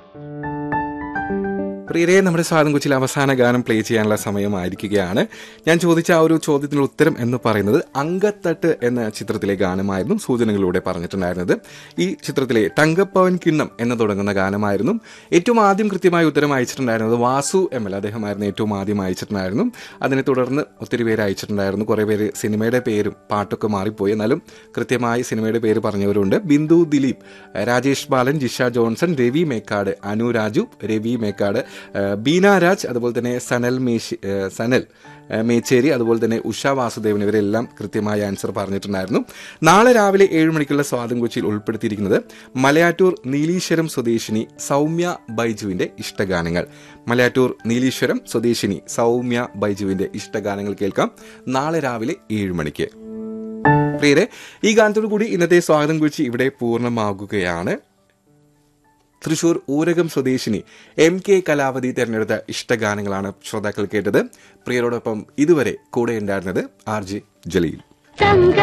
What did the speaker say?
പ്രിയരെ നമ്മുടെ സ്വാതം കൊച്ചിയിൽ അവസാന ഗാനം പ്ലേ ചെയ്യാനുള്ള സമയമായിരിക്കുകയാണ് ഞാൻ ചോദിച്ച ആ ഒരു ചോദ്യത്തിനുള്ള ഉത്തരം എന്ന് പറയുന്നത് അങ്കത്തട്ട് എന്ന ചിത്രത്തിലെ ഗാനമായിരുന്നു സൂചനകളിലൂടെ പറഞ്ഞിട്ടുണ്ടായിരുന്നത് ഈ ചിത്രത്തിലെ തങ്കപ്പവൻ കിണ്ണം എന്ന് തുടങ്ങുന്ന ഗാനമായിരുന്നു ഏറ്റവും ആദ്യം കൃത്യമായി ഉത്തരം അയച്ചിട്ടുണ്ടായിരുന്നത് വാസു എം എൽ അദ്ദേഹമായിരുന്നു ഏറ്റവും ആദ്യം അയച്ചിട്ടുണ്ടായിരുന്നു അതിനെ തുടർന്ന് ഒത്തിരി പേര് അയച്ചിട്ടുണ്ടായിരുന്നു കുറേ പേര് സിനിമയുടെ പേരും പാട്ടൊക്കെ മാറിപ്പോയി എന്നാലും കൃത്യമായി സിനിമയുടെ പേര് പറഞ്ഞവരുണ്ട് ബിന്ദു ദിലീപ് രാജേഷ് ബാലൻ ജിഷ ജോൺസൺ രവി മേക്കാട് അനു രാജു രവി മേക്കാട് ഏഹ് ബീന രാജ് അതുപോലെ തന്നെ സനൽ മേശി ഏഹ് സനൽ ഏഹ് മേച്ചേരി അതുപോലെ തന്നെ ഉഷ വാസുദേവൻ ഇവരെല്ലാം കൃത്യമായ ആൻസർ പറഞ്ഞിട്ടുണ്ടായിരുന്നു നാളെ രാവിലെ ഏഴ് മണിക്കുള്ള സ്വാതം കൊച്ചിയിൽ ഉൾപ്പെടുത്തിയിരിക്കുന്നത് മലയാറ്റൂർ നീലീശ്വരം സ്വദേശിനി സൗമ്യ ബൈജുവിന്റെ ഇഷ്ടഗാനങ്ങൾ മലയാറ്റൂർ നീലീശ്വരം സ്വദേശിനി സൗമ്യ ബൈജുവിന്റെ ഇഷ്ടഗാനങ്ങൾ കേൾക്കാം നാളെ രാവിലെ ഏഴ് മണിക്ക് പ്രിയരെ ഈ ഗാനത്തോടു കൂടി ഇന്നത്തെ സ്വാഗതം കുറിച്ച് ഇവിടെ പൂർണ്ണമാകുകയാണ് തൃശൂർ ഊരകം സ്വദേശിനി എം കെ കലാവതി തെരഞ്ഞെടുത്ത ഇഷ്ടഗാനങ്ങളാണ് ശ്രോതാക്കൾ കേട്ടത് പ്രിയരോടൊപ്പം ഇതുവരെ കൂടെ ഉണ്ടായിരുന്നത് ആർ ജെ ജലീൽ തങ്ക